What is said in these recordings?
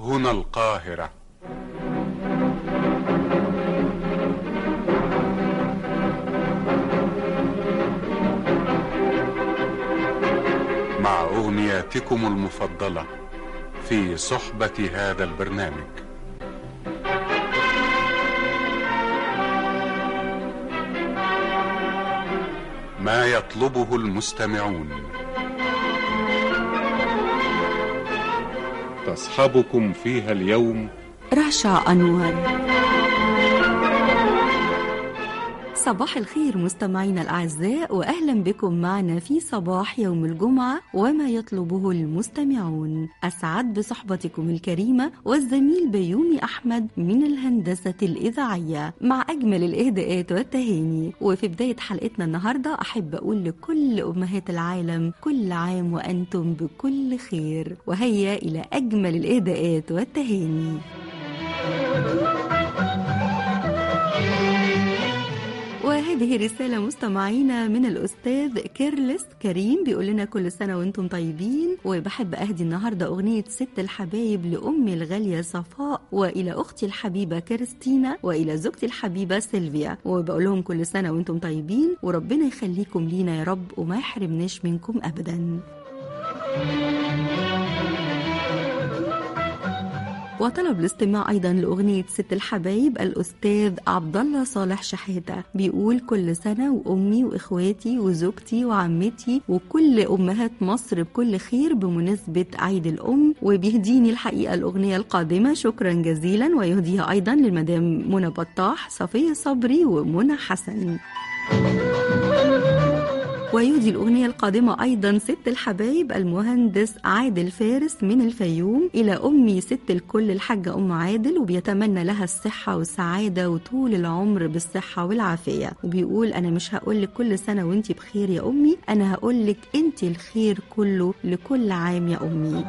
هنا القاهرة مع أغنياتكم المفضلة في صحبة هذا البرنامج ما يطلبه المستمعون تصحبكم فيها اليوم رشا أنور صباح الخير مستمعينا الأعزاء وأهلا بكم معنا في صباح يوم الجمعة وما يطلبه المستمعون أسعد بصحبتكم الكريمة والزميل بيومي أحمد من الهندسة الإذاعية مع أجمل الإهداءات والتهاني وفي بداية حلقتنا النهاردة أحب أقول لكل أمهات العالم كل عام وأنتم بكل خير وهيا إلى أجمل الإهداءات والتهاني وهذه رسالة مستمعينا من الأستاذ كيرلس كريم بيقول لنا كل سنة وانتم طيبين وبحب أهدي النهاردة أغنية ست الحبايب لأمي الغالية صفاء وإلى أختي الحبيبة كريستينا وإلى زوجتي الحبيبة سيلفيا وبقول لهم كل سنة وانتم طيبين وربنا يخليكم لينا يا رب وما يحرمناش منكم أبداً وطلب الاستماع ايضا لاغنيه ست الحبايب الاستاذ عبد الله صالح شحاته بيقول كل سنه وامي واخواتي وزوجتي وعمتي وكل امهات مصر بكل خير بمناسبه عيد الام وبيهديني الحقيقه الاغنيه القادمه شكرا جزيلا ويهديها ايضا للمدام منى بطاح صفيه صبري ومنى حسن ويهدي الأغنية القادمة أيضا ست الحبايب المهندس عادل فارس من الفيوم إلى أمي ست الكل الحاجة أم عادل وبيتمنى لها الصحة والسعادة وطول العمر بالصحة والعافية وبيقول أنا مش هقولك كل سنة وانتي بخير يا أمي أنا هقولك انتي الخير كله لكل عام يا أمي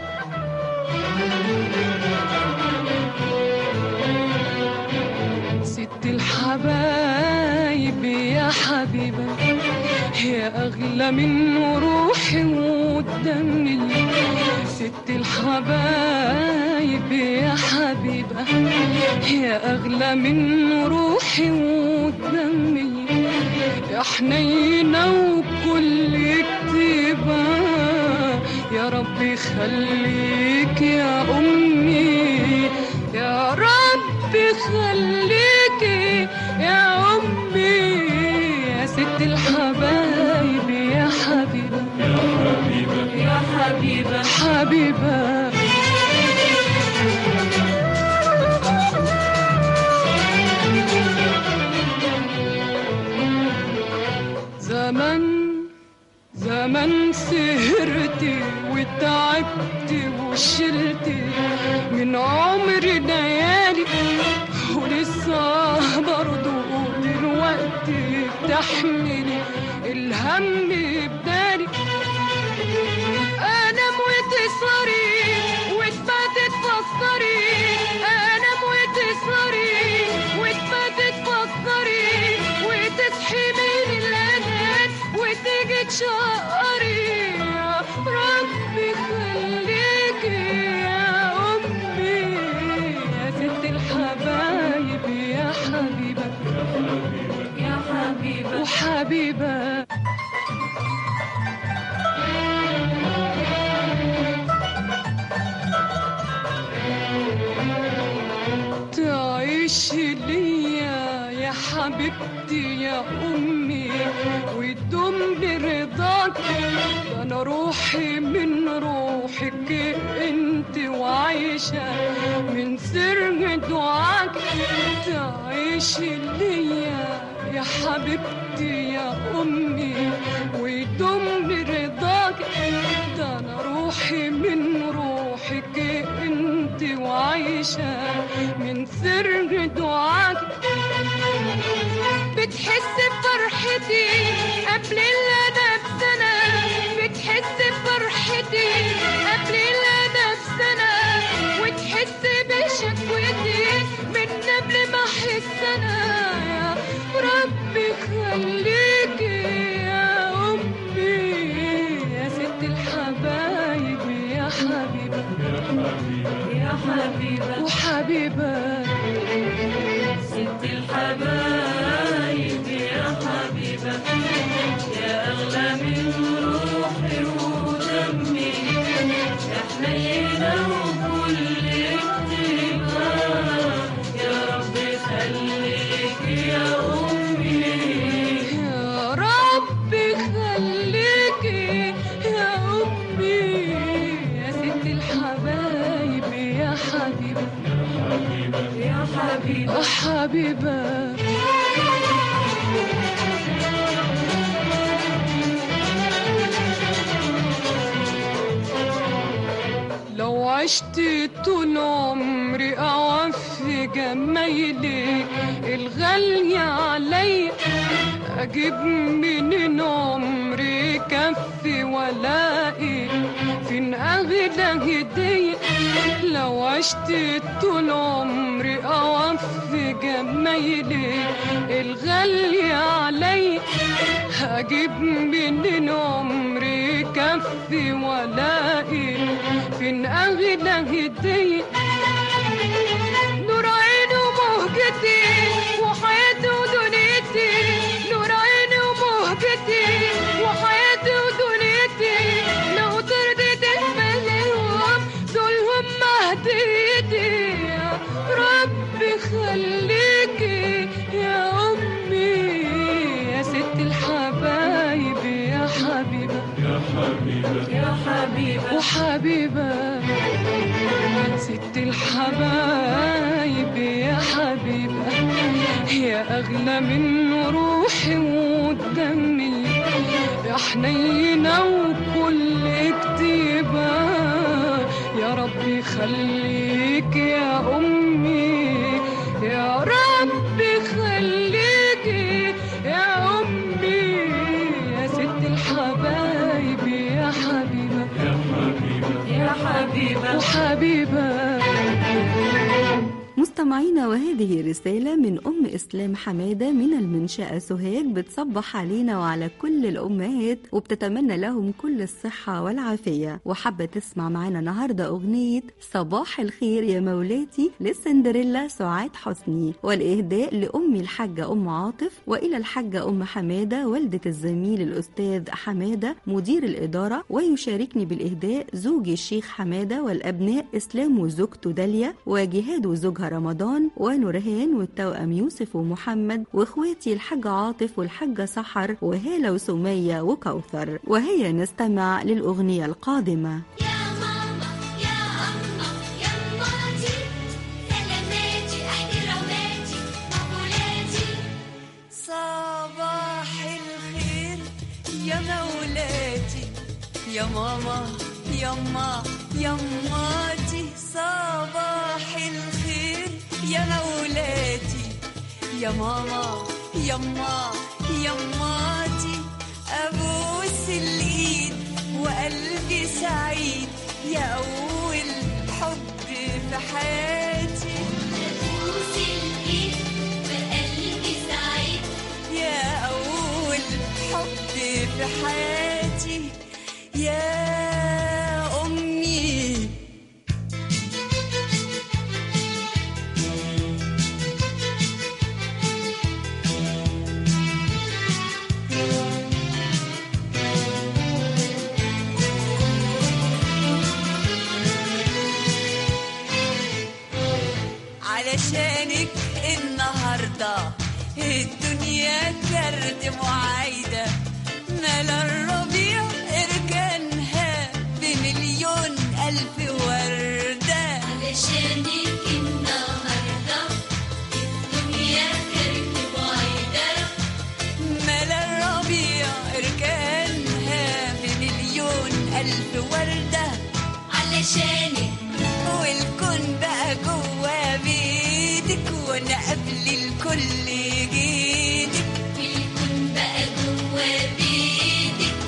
ست الحبايب يا حبيبة يا أغلى من روحي ودمي ست الحبايب يا حبيبة يا أغلى من روحي ودمي يا حنينة وكل كتيبة يا رب يخليك يا أمي يا رب خليكي يا أمي يا ست الحبايب يا حبيبة يا حبيبة يا حبيبة حبيبة زمن زمن سهرتي وتعبتي وشلتي من عمر ليالي ولسه برضو دلوقتي بتحملي الهم بدالي انام وتسهري وتبات تفكري انام وتسهري وتبات تفكري وتصحي من الاذان وتيجي تشقري يا ربي خليكي يا امي يا ست الحبايب يا حبيبه يا حبيبه وحبيبه تعيش ليا يا حبيبتي يا امي وتدوم لرضاك ده انا روحي من روحك انت وعايشه من سر دعاك تعيش ليا يا حبيبتي يا امي ويدوم لرضاك ده انا روحي من روحك انت وعايشه من سر دعاك بتحس بفرحتي قبل اللي انا بسنه بتحس بفرحتي قبل اللي انا بسنه وتحس بشكوتي من قبل ما احس انا يا ربي خليكي يا امي يا ست الحبايب يا حبيبه يا حبيبة وحبيبة ست الحبايب يا حبيبة يا أغلى من روحي ودمي يا حنينة وكل اكتبا يا رب خليك يا أمي يا رب خليك يا أمي يا ست الحبايب يا حبيبة يا حبيبة حبيبة لو عشت طول عمري أوفي جمايلك الغالية عليا أجيب منين عمري كفي ولاقي فين أغلى هدية لو عشت طول عمري أوفي جمايلك الغالية عليا هجيب منين عمري كفي ولاقي فين أغلى هدية نور عيني ومهجتي وحياتي ودنيتي نور عيني ومهجتي وحياتي ودنيتي لو ترضيت تقبلهم دول هم هديتي يا رب خليكي يا أمي يا ست الحبايب يا حبيبة يا حبيبة يا حبيبة وحبيبة ست الحبايب يا حبيبة يا أغلى من روحي ودمي يا حنينة وكل كتيبة يا ربي خليك يا أمي يا ربي خليك يا أمي يا ست الحبايب يا حبيبة يا حبيبة يا حبيبة وحبيبة مستمعينا وهذه رسالة من أم إسلام حمادة من المنشأة سوهاج بتصبح علينا وعلى كل الأمهات وبتتمنى لهم كل الصحة والعافية وحابة تسمع معنا النهاردة أغنية صباح الخير يا مولاتي للسندريلا سعاد حسني والإهداء لأمي الحاجة أم عاطف وإلى الحاجة أم حمادة والدة الزميل الأستاذ حمادة مدير الإدارة ويشاركني بالإهداء زوجي الشيخ حمادة والأبناء إسلام وزوجته داليا وجهاد وزوجها رمضان ونورهان والتوأم يوسف ومحمد واخواتي الحاج عاطف والحاجة سحر وهالة وسمية وكوثر وهيا نستمع للأغنية القادمة يا ماما يا أما يا أماتي سلاماتي احتراماتي مقولاتي صباح الخير يا مولاتي يا ماما يما يماتي صباح الخير يا مولاتي يا ماما يما يماتي ابوس الايد وقلبي سعيد يا اول حب في حياتي بوسي الإيد وقلبي سعيد يا أول حب في حياتي يا أمي علشانك النهارده الدنيا كرد معايدة مال الربيع اركانها بمليون ألف وردة علشانك النهاردة الدنيا كانت بعيدة مال الربيع اركانها بمليون ألف وردة علشانك والكون بقى جوا بيدك وانا قبل الكل جيدك الكون بقى جوا بيدك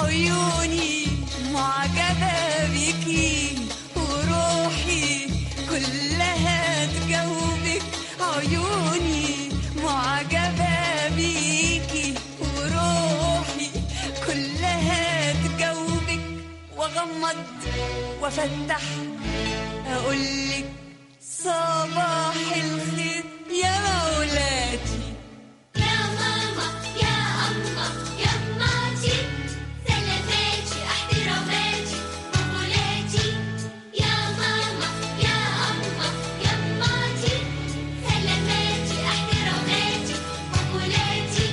عيوني معجبة بيكي وروحي كلها تجاوبك عيوني معجبة بيكي وروحي كلها تجاوبك واغمض وافتح اقولك صباح الخير يا مولاتي يا ماما يا أما يا ماتي سلاماتي احتراماتي قبولاتي يا ماما يا أما يا ماتي سلاماتي احتراماتي قبولاتي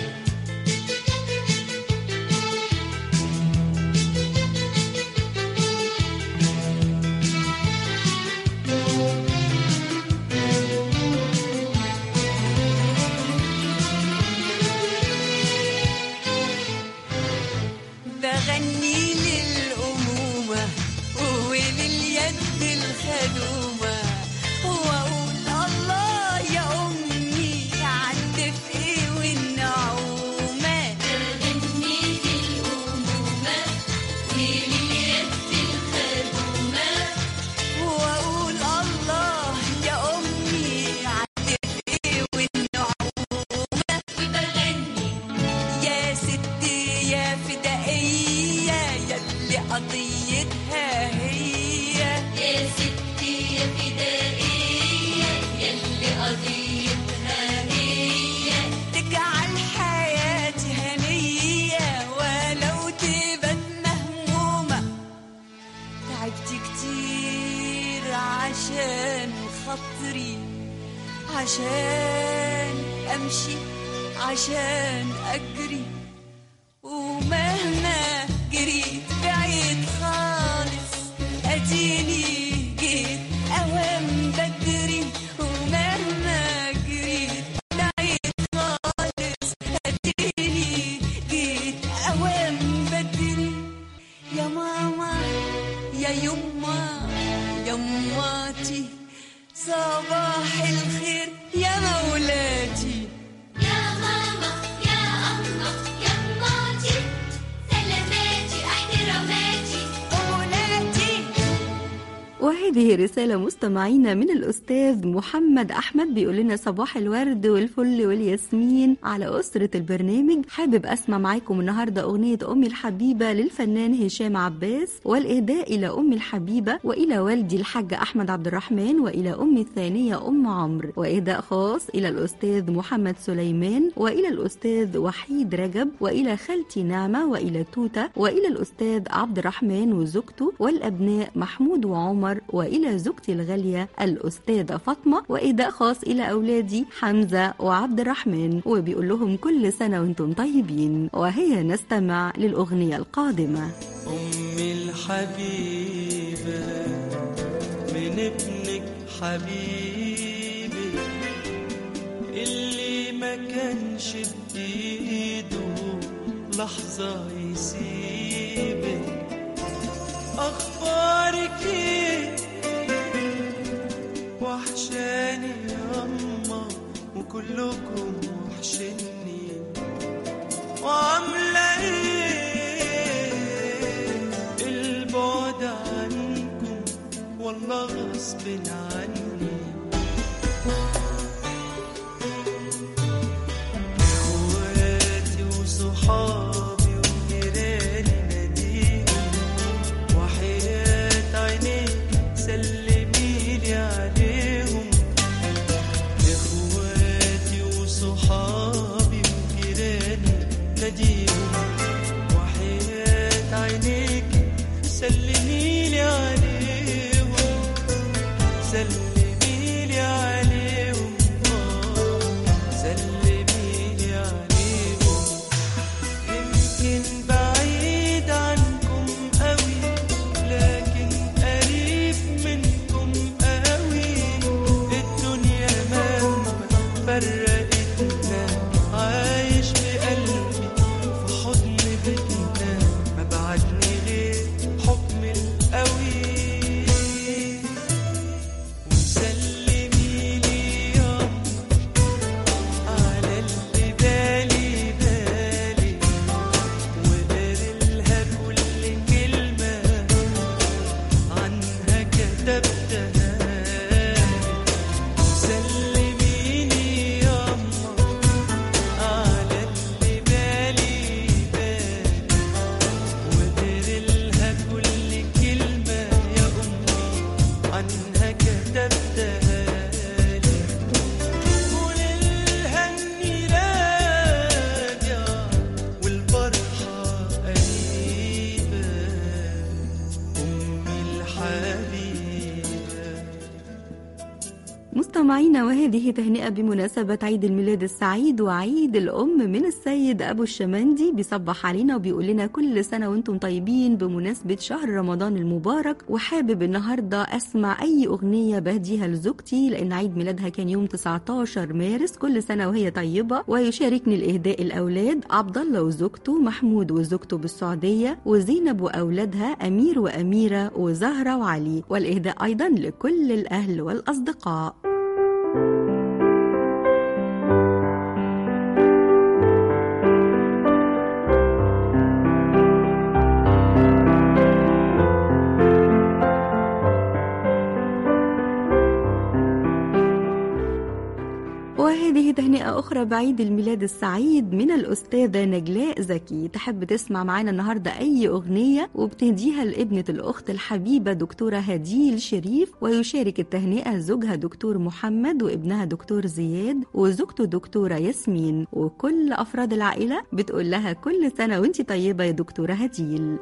بغني للأمومة ولليد الخدومة وأقول الله يا أمي عالدفء والنعومة تغني للأمومة ولليد الخدومة وأقول الله يا أمي عالدفء والنعومة وبغني يا ستي يا فدائية يلي قضيتها هي يا ستي يا فدائية يلي قضيتها هي تجعل حياتي هنية ولو تبت مهمومة تعبت كتير عشان خاطري عشان أمشي عشان أجري ومهما جريت بعيد خالص أديني جيت أوام بدري ومهما جريت بعيد خالص أديني جيت أوام بدري يا ماما يا يما يا ماتي صباح الخير يا مولاتي يا ماما يا أما يا ماتي سلاماتي احتراماتي مولاتي وهذه رسالة مستمعينا من الأستاذ محمد أحمد بيقول لنا صباح الورد والفل والياسمين على أسرة البرنامج حابب أسمع معاكم النهاردة أغنية أمي الحبيبة للفنان هشام عباس والإهداء إلى أمي الحبيبة وإلى والدي الحاج أحمد عبد الرحمن وإلى أمي الثانية أم عمرو وإهداء خاص إلى الأستاذ محمد سليمان وإلى الأستاذ وحيد رجب وإلى خالتي نعمة وإلى توتة وإلى الأستاذ عبد الرحمن وزوجته والأبناء محمود وعمر وإلى زوجتي الغالية الأستاذة فاطمة وإهداء خاص إلى أولادي حمزة وعبد الرحمن وبيقول لهم كل سنة وانتم طيبين وهي نستمع للأغنية القادمة أمي الحبيبة من ابنك حبيبي اللي ما كانش بإيده لحظة يسيبك أخبارك إيه وحشاني ياما وكلكم وحشني وعاملة ايه البعد عنكم والله غصب عني اخواتي وصحابي وجيراني ناديهم وحياة عينيك سلميلي عليهم اخواتي وصحابي وجيراني ناديهم وحياة عينيك سلميلي عليهم سلميلي عليهم آه، سلميلي عليهم يمكن بعيد عنكم قوي لكن قريب منكم قوي الدنيا مهما فرقتنا عايش بقلبي في حضن بيتنا ما بعدني غير حكم القوي مستمعينا وهذه تهنئة بمناسبة عيد الميلاد السعيد وعيد الأم من السيد أبو الشمندي بيصبح علينا وبيقول لنا كل سنة وانتم طيبين بمناسبة شهر رمضان المبارك وحابب النهاردة أسمع أي أغنية بهديها لزوجتي لأن عيد ميلادها كان يوم 19 مارس كل سنة وهي طيبة ويشاركني الإهداء الأولاد عبد الله وزوجته محمود وزوجته بالسعودية وزينب وأولادها أمير وأميرة وزهرة وعلي والإهداء أيضا لكل الأهل والأصدقاء وهذه تهنئة أخرى بعيد الميلاد السعيد من الأستاذة نجلاء زكي تحب تسمع معانا النهاردة أي أغنية وبتهديها لابنة الأخت الحبيبة دكتورة هديل شريف ويشارك التهنئة زوجها دكتور محمد وابنها دكتور زياد وزوجته دكتورة ياسمين وكل أفراد العائلة بتقول لها كل سنة وانت طيبة يا دكتورة هديل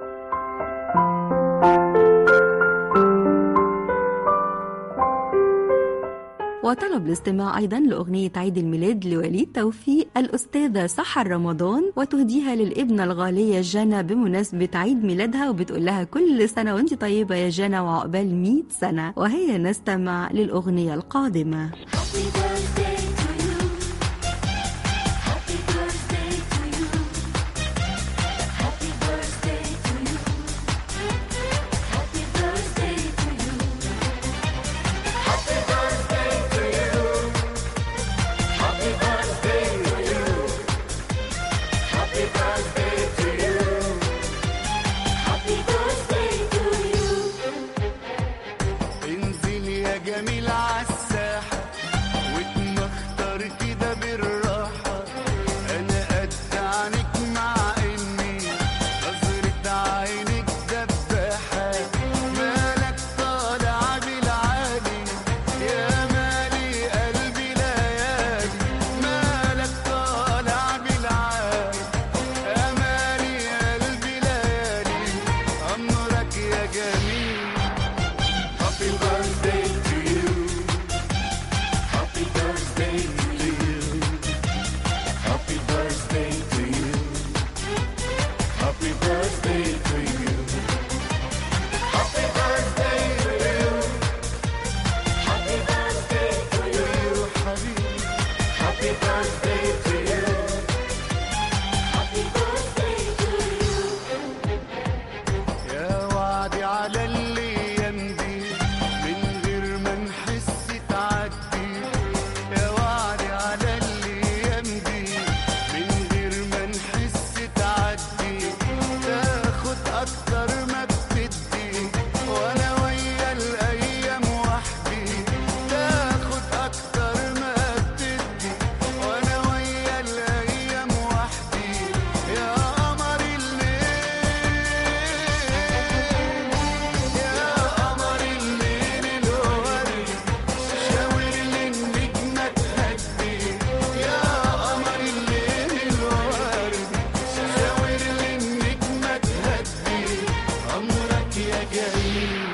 وطلب الاستماع أيضا لأغنية عيد الميلاد لوليد توفيق الأستاذة سحر رمضان وتهديها للابنة الغالية جنى بمناسبة عيد ميلادها وبتقول لها كل سنة وانت طيبة يا جنى وعقبال 100 سنة وهي نستمع للأغنية القادمة Happy birthday to you. Happy birthday to you. Happy birthday to you. Happy birthday to you. Happy birthday to you. Happy birthday to you. Happy birthday to you. Happy birthday to you. انزل يا جميل عالساحة واتمختر كده بالراحة أنا قد عنك مع إني نظرة عينك دباحة مالك طالع بالعالي يا مالي قلبي ليالي مالك طالع بالعالي يا مالي قلبي ليالي أمرك يا جميل Happy birthday to you. Happy birthday to you. Happy birthday to you. Happy birthday to you. Happy birthday to you. Happy birthday to you, حبيبي. Happy birthday to you. Happy birthday to you. يا وعدي على الايام دي من غير ما نحس تعدي يا وعدي على الايام دي من غير ما نحس تعدي تاخد اكتر ما بتدي وانا ويا الايام وحدي تاخد اكتر ما بتدي وانا ويا الايام وحدي يا قمر الليل يا قمر الليل الورد شاور لي النجمة تهدي يا قمر الليل الورد شاور لي النجمة تهدي أمرك يا جميل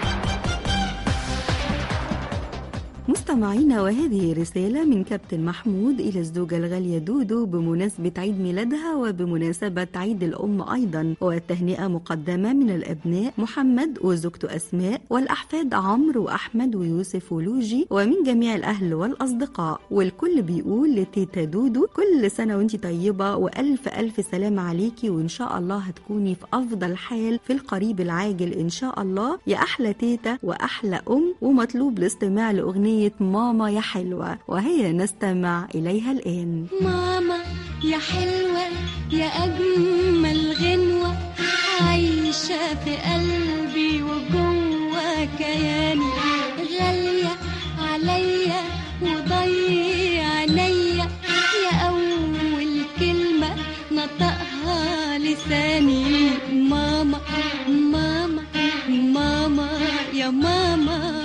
مستمعينا وهذه رسالة من كابتن محمود إلى الزوجة الغالية دودو بمناسبة عيد ميلادها وبمناسبة عيد الأم أيضا والتهنئة مقدمة من الأبناء محمد وزوجته أسماء والأحفاد عمرو وأحمد ويوسف ولوجي ومن جميع الأهل والأصدقاء والكل بيقول لتيتا دودو كل سنة وانت طيبة وألف ألف سلام عليكي وإن شاء الله هتكوني في أفضل حال في القريب العاجل إن شاء الله يا أحلى تيتا وأحلى أم ومطلوب الاستماع لأغنية ماما يا حلوة وهي نستمع إليها الآن ماما يا حلوة يا أجمل غنوة عايشة في قلبي وجوه كياني غالية عليا وضيع عينيا يا أول كلمة نطقها لساني ماما ماما ماما يا ماما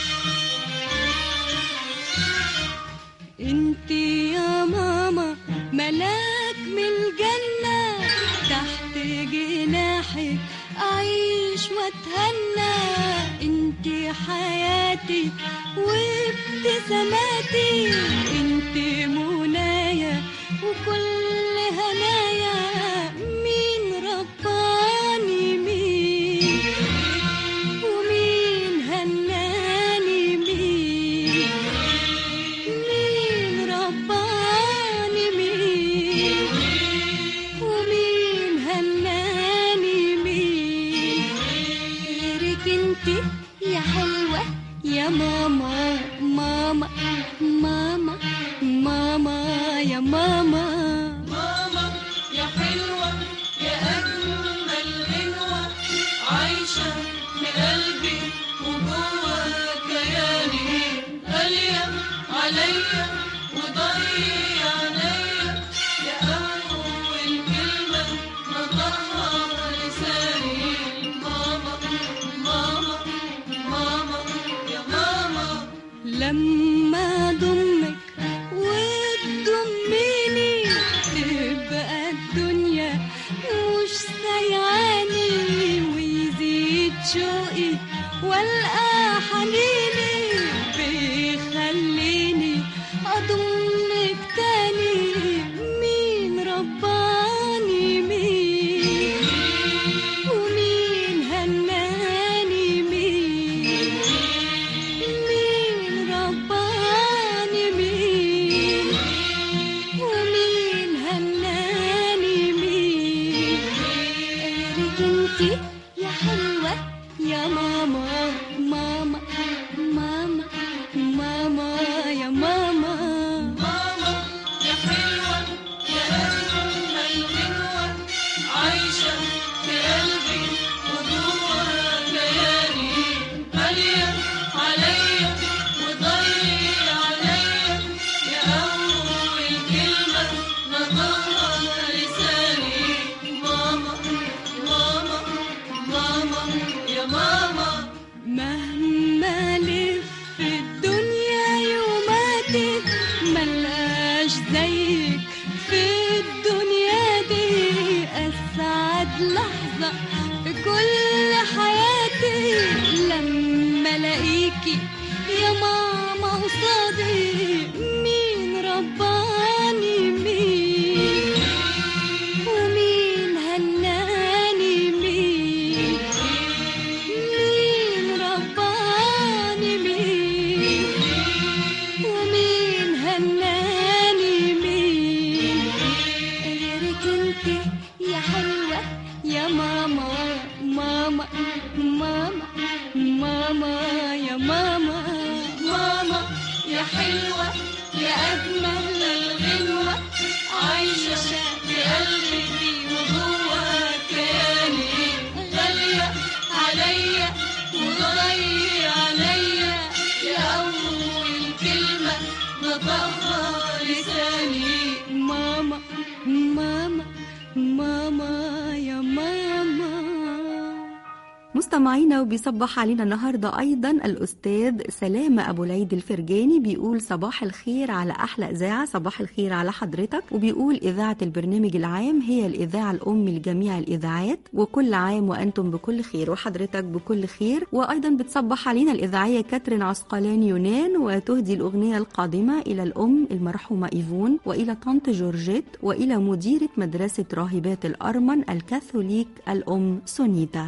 انت يا ماما أعيش وأتهنى انتي حياتي وابتساماتي انتي منايا وكل هنايا مين رباني مين ومين هناني مين مين رباني مين ومين هناني مين غيرك انتي يا حلوة يا ماما ماما ماما ماما يا ماما ماما يا حلوة يا أجمل غنوة عايشة في قلبي وجوه كياني غالية عليا وضيع عليا يا أول كلمة نطقها لساني ماما ماما ماما يا ماما لما ضمك وتضميني تبقى الدنيا مش سايعاني ويزيد شوقي والقى حنيني بيخليني اضمك تاني مين رباني مين ومين هناني مين مين رباني مين ومين هناني مين غيرك انتي يا حلوة يا ماما ماما ماما ماما يا ماما ماما يا حلوة يا أجمل غنوة عايشة في قلبي وجوه كياني غالية عليا وضيع عليا يا أول كلمة نطقها لساني ماما ماما ماما يا ماما مهما لف الدنيا يوماتك ملقاش زيك في الدنيا دي أسعد لحظة في كل حياتي لما الاقيكي يا ماما قصادي مين رباني مين ومين هناني مين مين رباني مين ومين هناني مين غيرك انتي يا حلوة يا ماما ماما ماما ماما يا ماما ماما يا حلوة يا أجمل الغنوة عايشة في قلبي وجوه كياني غالية عليا وضيع عليا يا أول كلمة نطقها لساني ماما ماما ماما يا ماما مستمعينا وبيصبح علينا النهارده ايضا الاستاذ سلامه ابو العيد الفرجاني بيقول صباح الخير على احلى اذاعه صباح الخير على حضرتك وبيقول اذاعه البرنامج العام هي الاذاعه الام لجميع الاذاعات وكل عام وانتم بكل خير وحضرتك بكل خير وايضا بتصبح علينا الاذاعيه كاترين عسقلان يونان وتهدي الاغنيه القادمه الى الام المرحومه ايفون والى طنط جورجيت والى مديره مدرسه راهبات الارمن الكاثوليك الام سونيتا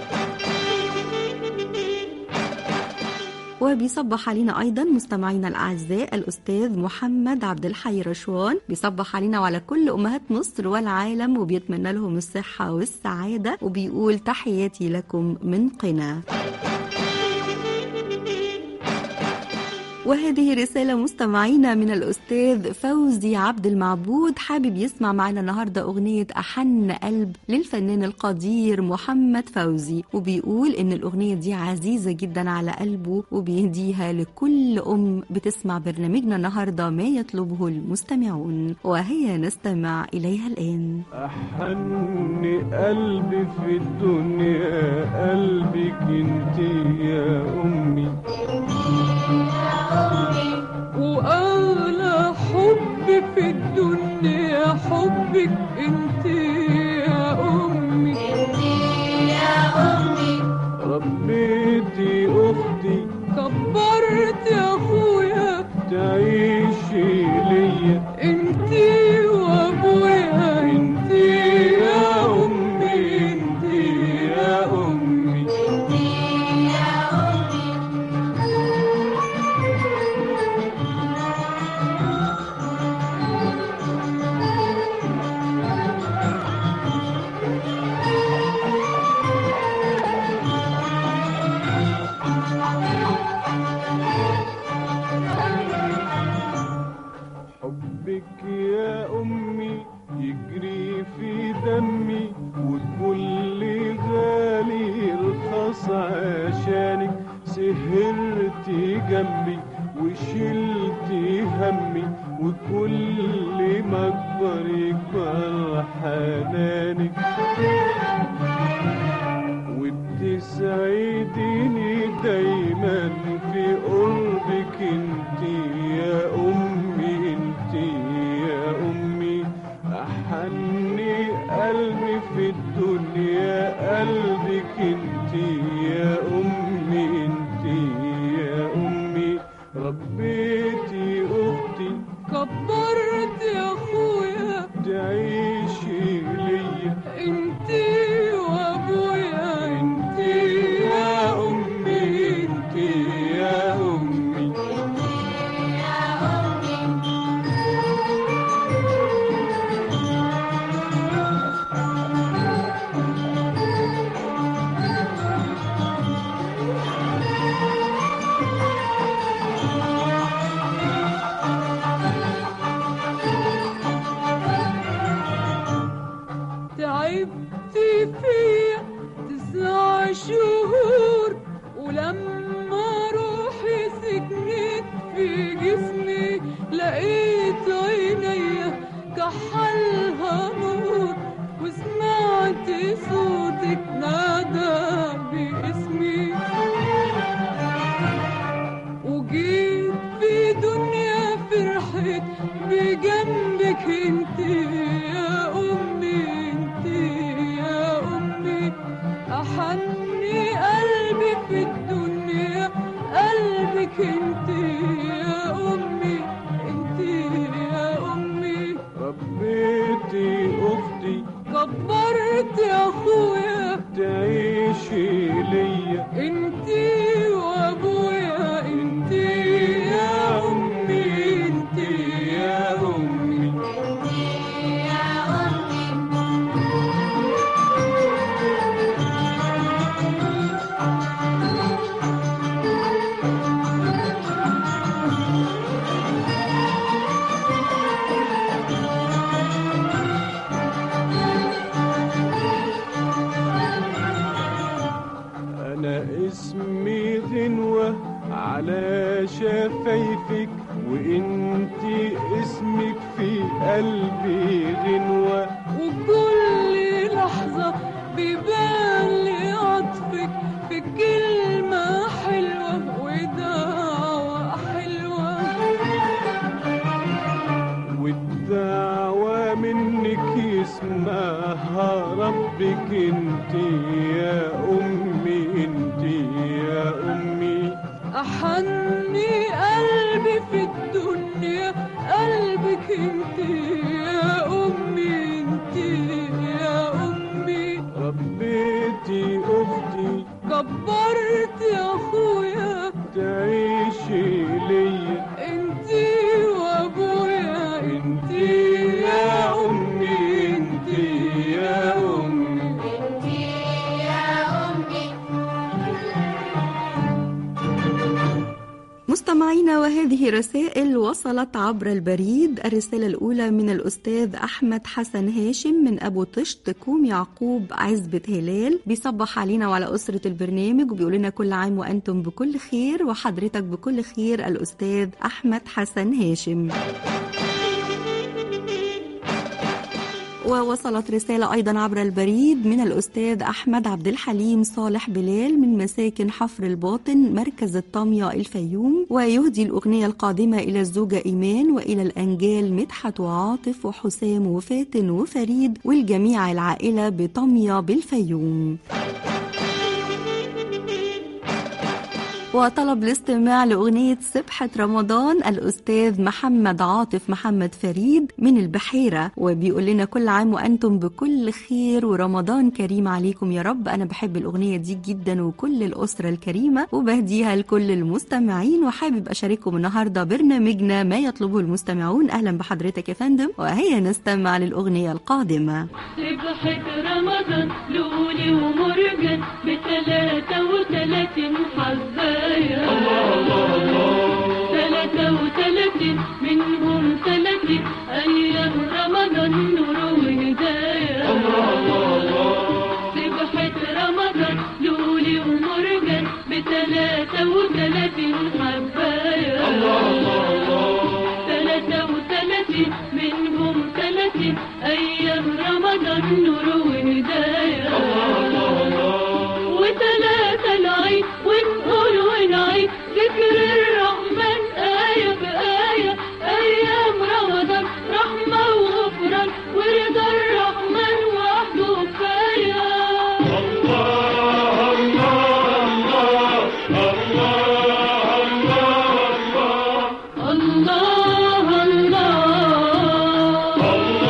وبيصبح علينا ايضا مستمعينا الاعزاء الاستاذ محمد عبد الحي رشوان بيصبح علينا وعلى كل امهات مصر والعالم وبيتمنى لهم الصحه والسعاده وبيقول تحياتي لكم من قنا وهذه رسالة مستمعينا من الأستاذ فوزي عبد المعبود حابب يسمع معنا النهاردة أغنية أحن قلب للفنان القدير محمد فوزي وبيقول إن الأغنية دي عزيزة جدا على قلبه وبيهديها لكل أم بتسمع برنامجنا النهاردة ما يطلبه المستمعون وهيا نستمع إليها الآن أحن قلبي في الدنيا قلبك انت يا أمي وأغلى حب في الدنيا حبك انت يا أمي يا أمي وشلت همي وكل ما اكبر يكبر حنانك وبتسعديني دايما في قربك انت يا امي انت يا امي احني قلبي في الدنيا قلبك انت يا امي انت يا امي ربيتي اختي كبرت يا اخويا تعيشي ليا انتي وابويا انتي يا امي انتي يا امي تعبت فيا تسع شهور ولما روحي سكنت في جسمي لقيت عينيا كحلها نور وسمعت صوتك نادى باسمي وجيت في دنيا فرحت بجنبك انت يا امي انت يا امي احني قلبي في الدنيا قلبك انت يا امي انت يا امي ربيتي اختي كبرت يا اخويا تعيشي ليا انتي وابويا انتي يا امي انتي يا امي انا اسمي غنوة على شفايفك وانتي اسمك في قلبي غنوة وكل لحظة بيبان لي عطفك في كلمة حلوة ودعوة حلوة والدعوة منك يسمعها ربك انتي يا امي انتي يا امي أحني قلبي في الدنيا قلبك انت يا أمي انت يا أمي ربيتي اختي كبرت يا أخويا تعيشي ليا انتي وابويا انتي يا امي انتي يا امي مستمعينا وهذه رسائل وصلت عبر البريد الرسالة الأولى من الأستاذ أحمد حسن هاشم من أبو طشت كوم يعقوب عزبة هلال بيصبح علينا وعلى أسرة البرنامج وبيقول لنا كل عام وأنتم بكل خير وحضرتك بكل خير الأستاذ أحمد حسن هاشم ووصلت رسالة أيضا عبر البريد من الأستاذ أحمد عبد الحليم صالح بلال من مساكن حفر الباطن مركز الطامية الفيوم ويهدي الأغنية القادمة إلى الزوجة إيمان وإلى الأنجال مدحت وعاطف وحسام وفاتن وفريد والجميع العائلة بطامية بالفيوم وطلب الاستماع لأغنية سبحة رمضان الأستاذ محمد عاطف محمد فريد من البحيرة وبيقول لنا كل عام وأنتم بكل خير ورمضان كريم عليكم يا رب أنا بحب الأغنية دي جدا وكل الأسرة الكريمة وبهديها لكل المستمعين وحابب أشارككم النهاردة برنامجنا ما يطلبه المستمعون أهلا بحضرتك يا فندم وهيا نستمع للأغنية القادمة سبحة رمضان لولي ومرجان بتلاتة وتلاتين حباية تلاتة وتلاتين منهم تلاتين أيام رمضان نور وهداية سبحة رمضان لولي ومرجان بتلاتة وتلاتين حباية ذكر الرحمن آية بآية أيام رمضان رحمة وغفران ورضا الرحمن وحده كفاية الله الله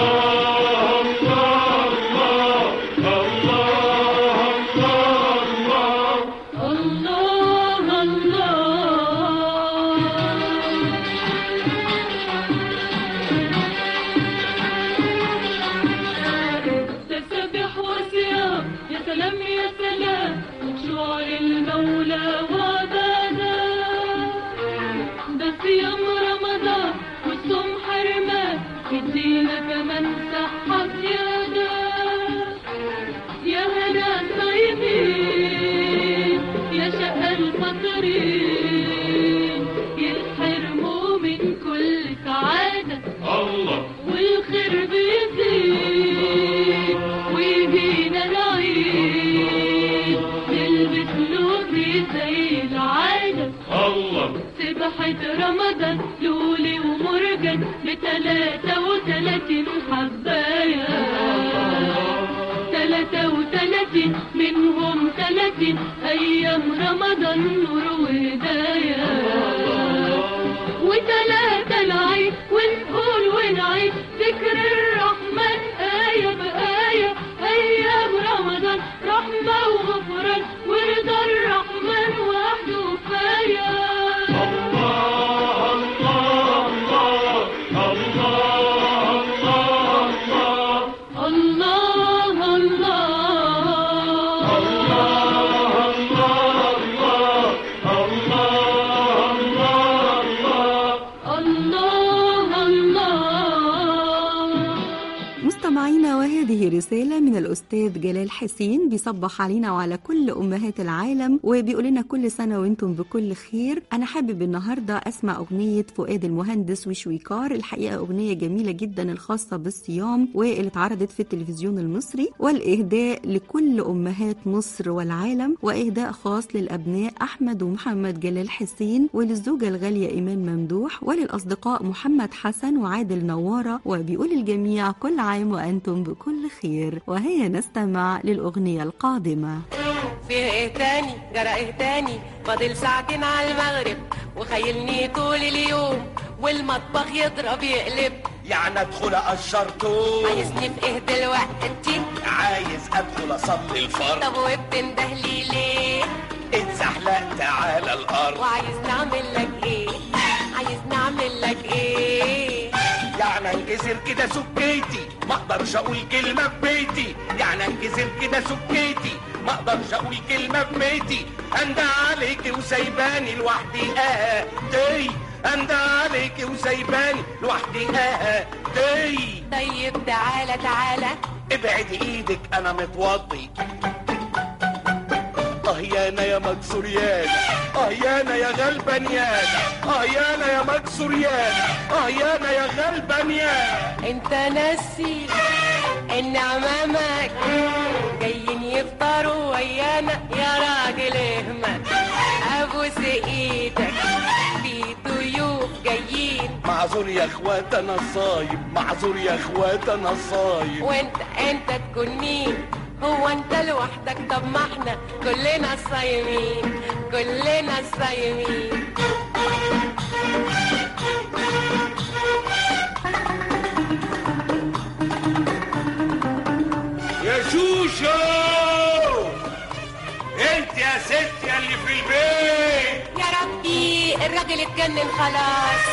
الله الله تسبح وصيام يا سلام يا سلام شعر المولى وعبادا ده صيام رمضان والصوم حرمان يدينا كمان صحة زيادة يا هنا الصايمين يا شقى الفطرين يتحرموا من كل سعادة والخير بيزيد ويجينا العيد نلبس لوزي زي العادة سبحة رمضان لولي ومرجان بتلاتة وتلاتين حباية تلاتة وتلاتين منهم تلاتين أيام رمضان نور وهداية وتلاتة العيد ونقول ونعيد ذكر الرحمن آية بآية أيام رمضان رحمة وغفران ورضا الرحمن وحده كفاية الله الله الله الله مستمعينا وهذه رسالة من الأستاذ جلال حسين بيصبح علينا وعلى كل أمهات العالم وبيقول لنا كل سنة وانتم بكل خير أنا حابب النهاردة أسمع أغنية فؤاد المهندس وشويكار الحقيقة أغنية جميلة جدا الخاصة بالصيام واللي اتعرضت في التلفزيون المصري والإهداء لكل أمهات مصر والعالم وإهداء خاص للأبناء أحمد ومحمد جلال حسين وللزوجة الغالية إيمان ممدوح وللأصدقاء محمد حسن وعادل نوارة وبيقول الجميع كل عام وأنتم بكل خير وهيا نستمع للأغنية القادمة فيه ايه تاني جرى ايه تاني فاضل ساعتين على المغرب وخيلني طول اليوم والمطبخ يضرب يقلب يعني ادخل اقشر توم عايزني في ايه دلوقتي عايز ادخل اصلي الفرض طب وبتنده لي ليه اتزحلقت على الارض وعايز نعمل لك ايه عايز نعمل لك ايه يعني انكسر كده سكيتي ما اقدرش اقول كلمه في بيتي يعني انكسر كده سكيتي ما اقدرش اقول كلمه في بيتي انده عليك وسايباني لوحدي اه دي انده عليك وسايباني لوحدي اه دي طيب تعالى تعالى ابعد ايدك انا متوضي اه يانا يا مكسور يانا اه يانا يا غلبان يانا اه يانا يا مكسور يانا اه يانا يا غلبان يانا انت ناسي ان عمامك جايين يفطروا ويانا يا راجل اهمل ابوس ايدك في ضيوف جايين معذور يا اخوات انا صايم معذور يا اخوات انا صايم وانت انت تكون مين هو انت لوحدك طب ما احنا كلنا صايمين كلنا صايمين يا شوشو انت يا ست يا اللي في البيت يا ربي الراجل اتجنن خلاص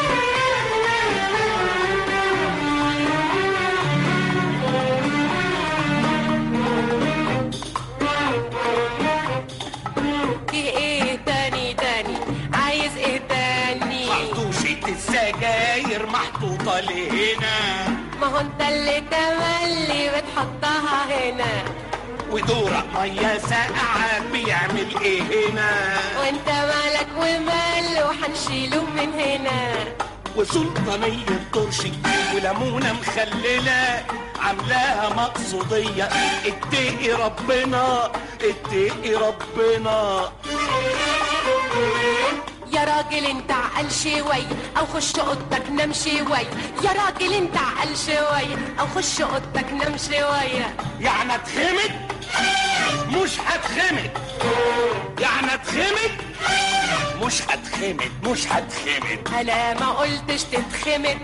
في ايه تاني تاني عايز ايه تاني خرطوشة السجاير محطوطة لهنا ما هو انت اللي تملي بتحطها هنا ودورق مية ساقعة بيعمل ايه هنا وانت مالك ومال وحنشيله من هنا وسلطانية طرشي وليمونة مخللة عاملاها مقصودية اتقي ربنا اتقي ربنا يا راجل انت عقل شوي او خش اوضتك نام شوي يا راجل انت عقل شوي او خش اوضتك نام شوية يعني اتخمد مش هتخمد يعني اتخمد مش هتخمد مش هتخمد انا ما قلتش تتخمد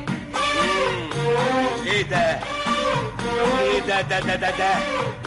ايه ده ايه ده ده ده ده, ده.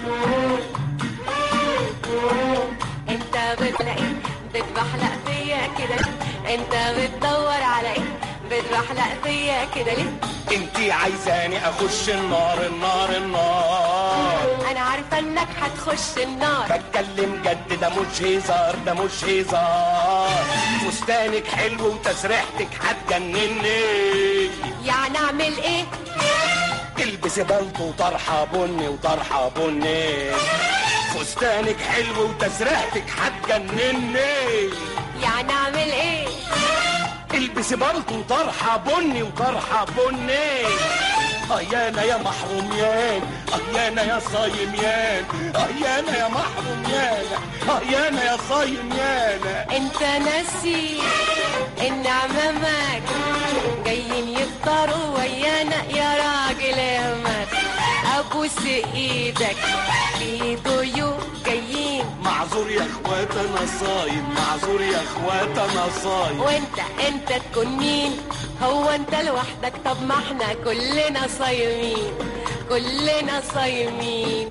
انت بتلاقي بتبحلق فيا كده ليه؟ انت بتدور على ايه بتبحلق فيا كده ليه انتي عايزاني اخش النار النار النار انا عارفه انك هتخش النار بتكلم جد ده مش هزار ده مش هزار فستانك حلو وتسريحتك هتجنني يعني اعمل ايه البسي بلطو وطرحه بني وطرحه بني فستانك حلو وتسريحتك هتجنني يعني اعمل ايه البسي بلطو وطرحه بني وطرحه بني ايانا يا محروميان ايانا يا صايميان ايانا يا محروميان ايانا يا صايميان انت ناسي ان عمامك جايين يفطروا ويانا يا راجل احمد ابوس ايدك في ضيوف جايين معذور يا اخوات انا صايم معذور يا اخوات انا صايم وانت انت تكون مين هو انت لوحدك طب ما احنا كلنا صايمين كلنا صايمين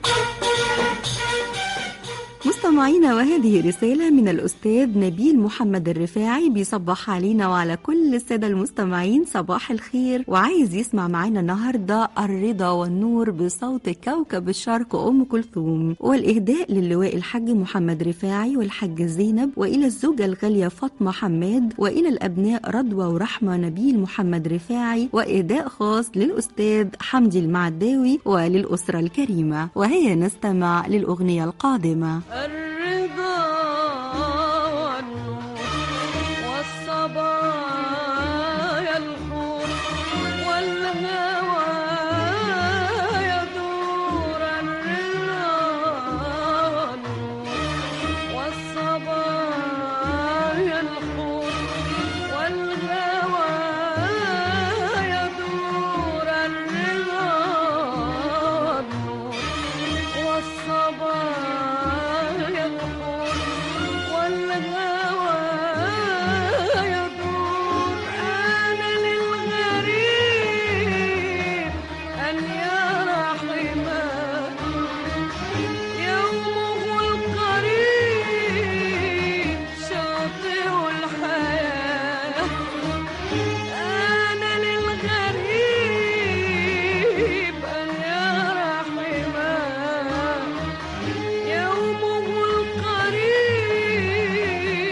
مستمعينا وهذه رسالة من الأستاذ نبيل محمد الرفاعي بيصبح علينا وعلى كل السادة المستمعين صباح الخير وعايز يسمع معانا النهاردة الرضا والنور بصوت كوكب الشرق أم كلثوم والإهداء للواء الحاج محمد رفاعي والحاج زينب وإلى الزوجة الغالية فاطمة حماد وإلى الأبناء رضوى ورحمة نبيل محمد رفاعي وإهداء خاص للأستاذ حمدي المعداوي وللأسرة الكريمة وهيا نستمع للأغنية القادمة الرضا والنور والصبايا الحور والهوى يدور الرضا والنور والصبايا الحور والهوى يدور الرضا والنور والصبايا الحور والهوى يدور أنا للغريب أن يرى حماه يومه القريب شاطئ الحياة أنا للغريب أن يرى حماه يومه القريب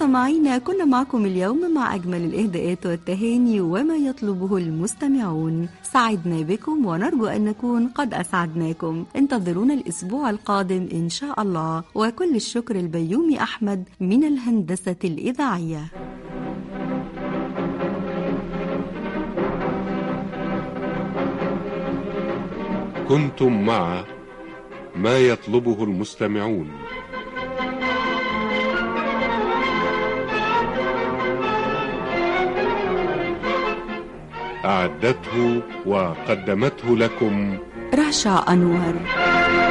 مستمعينا كنا معكم اليوم مع أجمل الإهداءات والتهاني وما يطلبه المستمعون سعدنا بكم ونرجو أن نكون قد أسعدناكم انتظرونا الأسبوع القادم إن شاء الله وكل الشكر البيومي أحمد من الهندسة الإذاعية كنتم مع ما يطلبه المستمعون أعدته وقدمته لكم رشا أنور